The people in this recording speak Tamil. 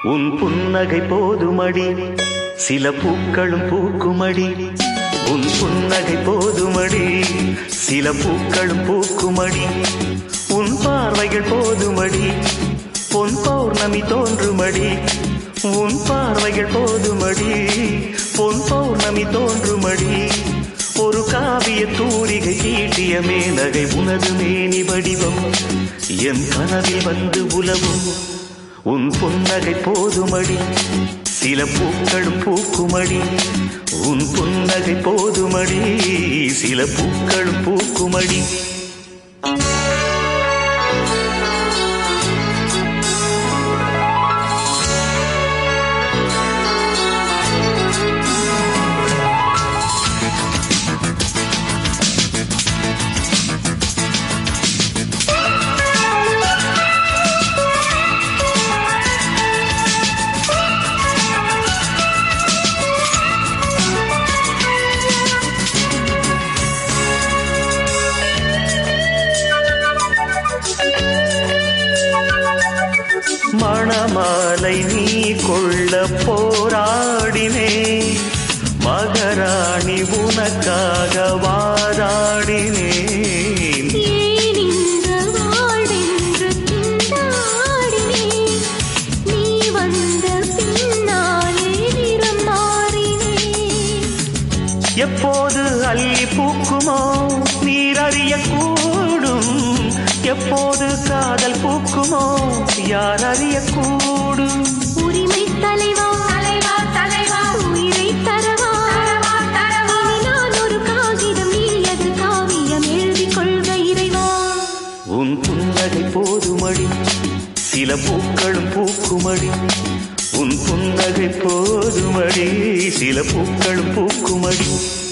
உன் புன்னகை போதுமடி சில பூக்களும் பூக்குமடி உன் புன்னகை போதுமடி சில பூக்களும் பூக்குமடி உன் பார்வைகள் போதுமடி பொன் பௌர்ணமி தோன்றுமடி உன் பார்வைகள் போதுமடி பொன் பௌர்ணமி தோன்றுமடி ஒரு காவிய தூரிகை தீட்டிய மேனகை உனது மேனி வடிவம் என் கனவில் வந்து உலவும் உன் புன்னகை போதுமடி சில பூக்களும் பூக்குமடி உன் புன்னகை போதுமடி சில பூக்களும் பூக்குமடி மணமாலை நீ கொள்ள போராடினே மகராணி உனக்காக வாராடினேன் ஏன் இந்த வாழ்வென்று திண்டாடினேன் நீ வந்த பின்னாலே நிறம் மாறினேன் எப்போது அள்ளி பூக்குமோ நீர் அறியக்கூடும் எப்போது காதல் பூக்குமோ யார் அறியக்கூடும் உரிமை தலைவா தலைவா தலைவா உயிரை தரவா தரவா தரவா நான் ஒரு காகிதம் நீ அது காவியம் எழுதிக் கொள்க இறைவா உன் புன்னகை போதுமடி சில பூக்களும் பூக்குமடி உன் புன்னகை போதுமடி சில பூக்களும் பூக்குமடி